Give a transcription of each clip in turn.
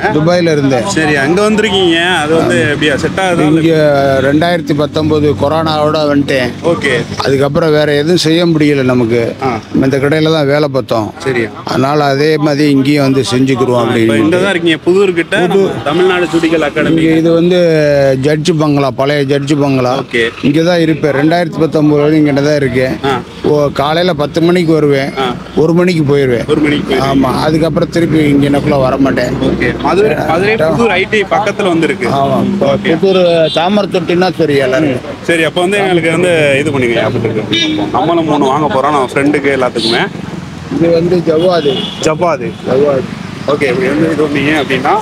துபாயில் இருந்தேன் சரி அங்க வந்திருக்கீங்க அது வந்து எப்படியா செட் ஆகுதா இங்கே ரெண்டாயிரத்தி பத்தொம்போது கொரோனாவோட வந்துட்டேன் ஓகே அதுக்கப்புறம் வேற எதுவும் செய்ய முடியல நமக்கு ஆ. இந்த கடையில் தான் வேலை பார்த்தோம் சரியா அதனால அதே மாதிரி இங்கேயும் வந்து செஞ்சுக்கிருவோம் இப்போ அப்படின்னு இங்க தான் இருக்கீங்க புதூர் கிட்ட நம்ம தமிழ்நாடு ஜுடிக்கல் அகாடமி இங்கே இது வந்து ஜட்ஜு பங்களா பழைய ஜட்ஜு பங்களா ஓகே இங்கே தான் இருப்பேன் ரெண்டாயிரத்தி பத்தொம்போது வரைக்கும் இங்கிட்ட தான் இருக்கேன் ஆ ஓ காலையில் பத்து மணிக்கு வருவேன் ஆ. ஒரு மணிக்கு போயிடுவேன் ஒரு மணிக்கு போய் ஆமாம் அதுக்கப்புறம் திருப்பி இங்கே எனக்குள்ளே வர மாட்டேன் ஓகே மதுரை மதுரை புதூர் ஐடி பக்கத்துல வந்திருக்கு ஆமாம் புத்தூர் தாமரத்தொட்டின்னா தெரியும் எல்லாரும் சரி அப்போ வந்து எங்களுக்கு வந்து இது பண்ணுங்க அப்படி இருக்கு நம்மளும் மூணு வாங்க போறோம் நம்ம ஃப்ரெண்டுக்கு எல்லாத்துக்குமே இது வந்து ஜவ்வாது ஜப்பாது ஜவ்வாது ஓகே இப்படி வந்து இது பண்ணீங்க அப்படின்னா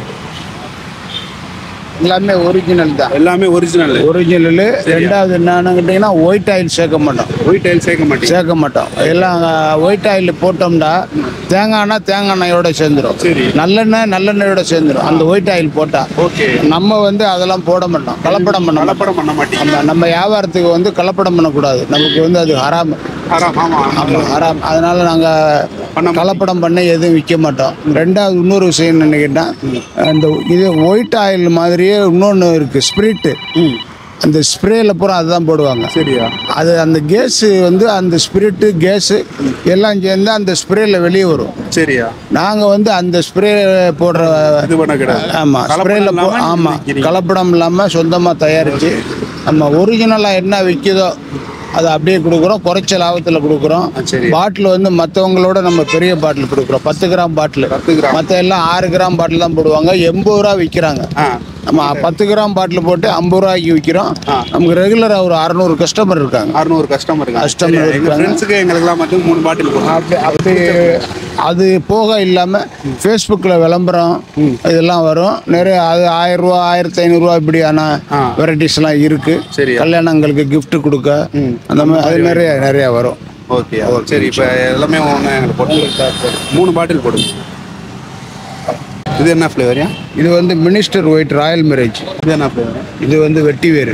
எல்லாமே ஒரிஜினல் தான் எல்லாமே ஒரிஜினல் ஒரிஜினல் ரெண்டாவது என்னன்னு கேட்டிங்கன்னா ஒயிட் ஆயில் சேர்க்க மாட்டோம் ஒயிட் டைல் சேர்க்க மாட்டீங்க சேர்க்க மாட்டோம் எல்லாம் ஒயிட் ஆயில் போட்டோம்னா தேங்காய்னா தேங்காய் எண்ணெயோட சேர்ந்துடும் சரி. நல்லெண்ணெய் நல்லெண்ணெயோட சேர்ந்துடும் அந்த ஒயிட் ஆயில் போட்டா ஓகே நம்ம வந்து அதெல்லாம் போட மாட்டோம் கலப்படம் பண்ண மாட்டோம் கலப்படம் பண்ண மாட்டீங்க நம்ம நம்ம வியாபாரத்துக்கு வந்து கலப்படம் பண்ணக்கூடாது நமக்கு வந்து அது ஹராம் ஆறாம் ஆமா ஆமா ஆமா, ஹராம் அதனால பண்ண நாங்கள் கலப்படம் பண்ண எதுவும் விற்க மாட்டோம் ரெண்டாவது இன்னொரு விஷயம் என்னன்னு கேட்டால் அந்த இது ஒயிட் ஆயில் மாதிரியே இன்னொன்று இருக்குது ஸ்பிரிட்டு அந்த ஸ்ப்ரேயில் பூரா அதுதான் போடுவாங்க சரியா அது அந்த கேஸு வந்து அந்த ஸ்பிரிட்டு கேஸு எல்லாம் சேர்ந்து அந்த ஸ்ப்ரேயில் வெளியே வரும் சரியா நாங்கள் வந்து அந்த ஸ்ப்ரே போடுற இது பண்ண கிடையாது ஆமாம் கலப்படம் ஸ்ப்ரேயில் போ இல்லாம நீங்க ஆமாம் விக்கிறீங்க. கலப்படம் இல்லாமல் சொந்தமாக தயாரித்து நம்ம ஒரிஜினலாக என்ன விற்கிதோ அதை அப்படியே கொடுக்குறோம் குறைச்ச லாபத்தில் கொடுக்குறோம் ஆ, சரி. பாட்டில் வந்து மற்றவங்களோட நம்ம பெரிய பாட்டில் கொடுக்குறோம் பத்து கிராம் பாட்டில் பத்து கிராம். மற்ற எல்லாம் ஆறு கிராம் பாட்டில் தான் போடுவாங்க எண்பது ரூபா விற்கிறாங்க ஆ நம்ம பத்து கிராம் பாட்டில் போட்டு ஐம்பது ரூபாய்க்கு விற்கிறோம் ஆ. நமக்கு ரெகுலராக ஒரு அறநூறு கஸ்டமர் இருக்காங்க அறுநூறு கஸ்டமர் Customer எங்க இருக்காங்க. ஃப்ரெண்ட்ஸுக்கு எங்களுக்குலாம் மட்டும் மூணு பாட்டில் போடுறோம் அப்படி அப்படி அது போக இல்லாமல் ஃபேஸ்புக்கில் விளம்பரம் இதெல்லாம் வரும் நிறைய அது ஆயிரம் ரூபா ஆயிரத்தி ஐநூறுரூவா இப்படியான ஆ. வெரைட்டிஸ்லாம் இருக்கு சரி. கல்யாணங்களுக்கு gift கொடுக்க அந்த மாதிரி அது நிறைய நிறைய வரும் ஓகே சரி இப்போ எல்லாமே ஒன்று எங்களுக்கு போட்டு மூணு பாட்டில் போடுங்க இது என்ன ஃப்ளேவரியா இது வந்து மினிஸ்டர் ஒயிட் ராயல் மேரேஜ் இது என்ன ஃப்ளேவர் இது வந்து வெட்டி வேறு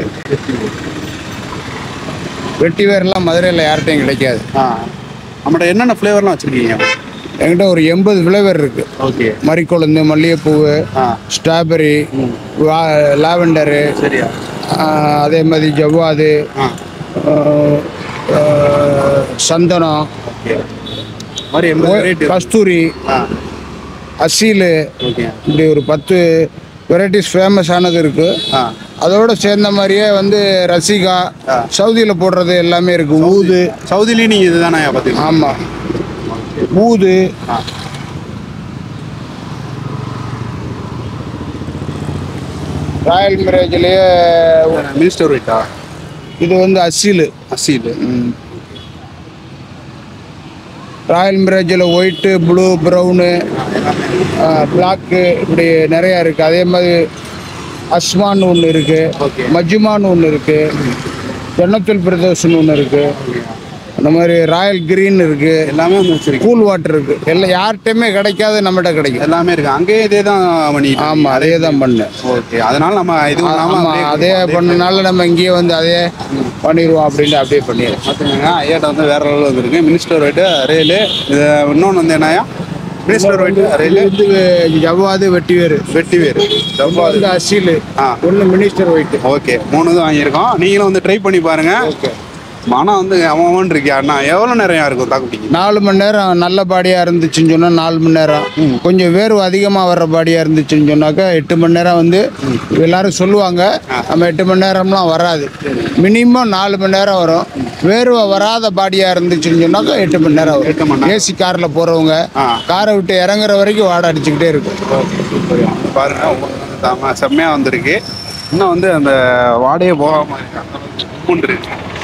வெட்டி வேர்லாம் மதுரையில் யார்கிட்டையும் கிடைக்காது ஆ நம்மகிட்ட என்னென்ன ஃப்ளேவர்லாம் வச்சுருக்கீங்க என்கிட்ட ஒரு எண்பது ஃப்ளேவர் இருக்கு ஓகே மறிக்கொழுந்து மல்லிகைப்பூவு ஆ ஸ்ட்ராபெரி லாவெண்டரு சரியா அதே மாதிரி ஜவ்வாது ஆ ஆஹ், ஆஹ், சந்தனம் ஓகே மாதிரி எண்பது வெரைட்டி கஸ்தூரி ஆ அசீலு ஓகே இப்படி ஒரு பத்து வெரைட்டிஸ் ஃபேமஸ் ஆனது இருக்கு ஆ அதோட சேர்ந்த மாதிரியே வந்து ரசிகா சவுதியில் போடுறது எல்லாமே இருக்கு ஊது சவுதிலையும் நீங்கள் இதுதானே பார்த்தீங்கன்னா ஆமாம் ஊது ஆ ராயல் மேரேஜ்லேயே மினிஸ்டர் ஒயிட்டா இது வந்து அசீலு அசீல் ராயல் மிராஜில் ஒயிட்டு ப்ளூ ப்ரௌனு பிளாக்கு இப்படி நிறையா இருக்குது அதே மாதிரி அஸ்மான் ஒன்று இருக்குது Okay. மஜ்மான் ஒன்று இருக்குது ஜன்னத்துல் பிரதோஷன் ஒன்று இருக்குது அந்த மாதிரி ராயல் கிரீன் இருக்குது எல்லாமே வந்து வச்சிருக்கீங்க கூல் வாட்டர் இருக்குது எல்லாம் யார்கிட்டையுமே கிடைக்காது நம்மகிட்ட கிடைக்கும் எல்லாமே இருக்கு அங்கேயே இதே தான் பண்ணிட்டு ஆமாம் அதே தான் பண்ணேன் ஓகே அதனால நம்ம இது இல்லாம ஆமாம் அதே பண்ணனால நம்ம இங்கேயே வந்து அதே பண்ணிடுவோம் அப்படின்ட்டு அப்படியே பண்ணிடுறோம் பார்த்துக்கோங்க ஐயாட்ட வந்து வேற லெவலில் வந்துருக்கு மினிஸ்டர் ஒயிட்டு ரயிலு இது இன்னொன்று வந்து என்னயா மினிஸ்டர் ஒயிட்டு ரயிலு இது ஜவ்வாது வெட்டி வேறு வெட்டி வேறு வந்து அசீலு ஆ ஒன்று மினிஸ்டர் ஒயிட்டு ஓகே மூணு இது வாங்கியிருக்கோம் நீங்களும் வந்து ட்ரை பண்ணி பாருங்க ஓகே மனம் வந்து அவன் இருக்கியா அண்ணா எவ்வளோ நேரம் இருக்கும் தாக்குப்பிடிக்கு நாலு மணி நேரம் நல்ல பாடியாக இருந்துச்சுன்னு சொன்னால் நாலு மணி நேரம் கொஞ்சம் வேர்வை அதிகமாக வர்ற பாடியாக இருந்துச்சுன்னு சொன்னாக்கா எட்டு மணி நேரம் வந்து எல்லாரும் சொல்லுவாங்க நம்ம எட்டு மணி நேரம்லாம் வராது மினிமம் நாலு மணி நேரம் வரும் வேர்வை வராத பாடியாக இருந்துச்சுன்னு சொன்னாக்கா எட்டு மணி நேரம் எட்டு மணி வரும் ஏசி காரில் போகிறவங்க ஆ. காரை விட்டு இறங்குற வரைக்கும் வாடை அடிச்சுக்கிட்டே இருக்கும் ஓகே சூப்பர் பாருங்க உங்களுக்கு வந்து செம்மையாக வந்திருக்கு இன்னும் வந்து அந்த வாடையே போகாமல் இருக்கு அந்த அளவுக்கு இருக்கு